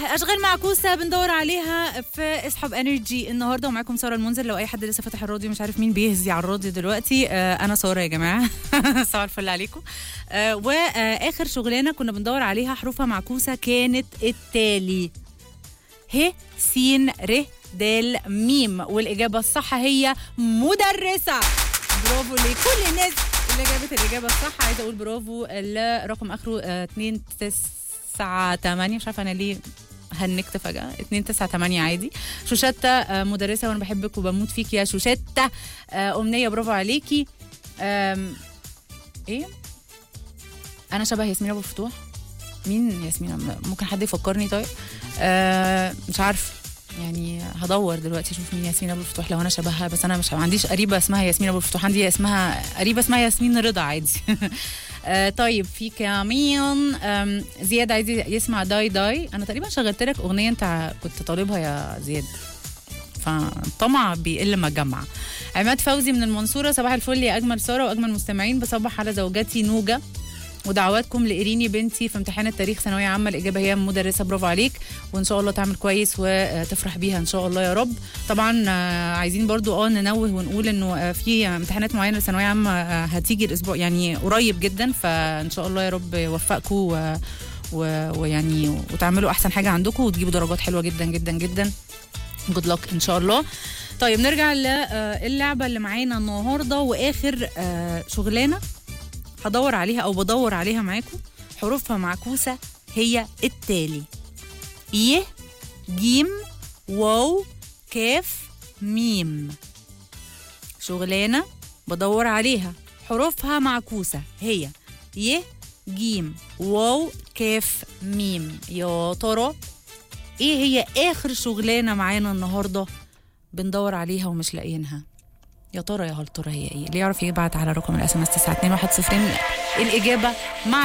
اشغال معكوسه بندور عليها في اسحب انرجي النهارده ومعاكم ساره المنذر لو اي حد لسه فاتح الراديو مش عارف مين بيهزي على الراديو دلوقتي آه انا ساره يا جماعه صباح الفل عليكم آه واخر شغلانه كنا بندور عليها حروفها معكوسه كانت التالي ه س ر د ميم والاجابه الصح هي مدرسه برافو لكل الناس اللي جابت الاجابه الصح عايزه اقول برافو الرقم اخره 2 9 8 مش عارفه انا ليه هنكت فجأة 2 9 8 عادي شوشتة آه، مدرسة وانا بحبك وبموت فيك يا شوشتة آه، أمنية برافو عليكي آم، ايه انا شبه ياسمين ابو فتوح مين ياسمين ممكن حد يفكرني طيب آه مش عارفه يعني هدور دلوقتي اشوف مين ياسمين ابو الفتوح لو انا شبهها بس انا مش ما عنديش قريبه اسمها ياسمين ابو الفتوح عندي اسمها قريبه اسمها ياسمين رضا عادي آه طيب في كمان آم، زياد عايز يسمع داي داي انا تقريبا شغلت لك اغنيه انت كنت طالبها يا زياد فالطمع بيقل ما الجمع عماد فوزي من المنصوره صباح الفل يا اجمل ساره واجمل مستمعين بصبح على زوجتي نوجه ودعواتكم لإيريني بنتي في امتحان التاريخ ثانوية عامة الإجابة هي مدرسة برافو عليك وإن شاء الله تعمل كويس وتفرح بيها إن شاء الله يا رب طبعا آه، عايزين برضو اه ننوه ونقول إنه آه، في امتحانات معينة لثانوية عامة آه، هتيجي الأسبوع يعني قريب جدا فإن شاء الله يا رب يوفقكم و و- ويعني وتعملوا أحسن حاجة عندكم وتجيبوا درجات حلوة جدا جدا جدا جود لك إن شاء الله طيب نرجع للعبة اللي معانا النهاردة وآخر آه، شغلانة هدور عليها او بدور عليها معاكم حروفها معكوسه هي التالي ي جيم واو كاف ميم شغلانه بدور عليها حروفها معكوسه هي ي جيم واو كاف ميم يا ترى ايه هي اخر شغلانه معانا النهارده بندور عليها ومش لاقيينها يا ترى يا هل ترى هي ايه اللي يعرف يبعت على رقم الاس ام اس 921 الاجابه مع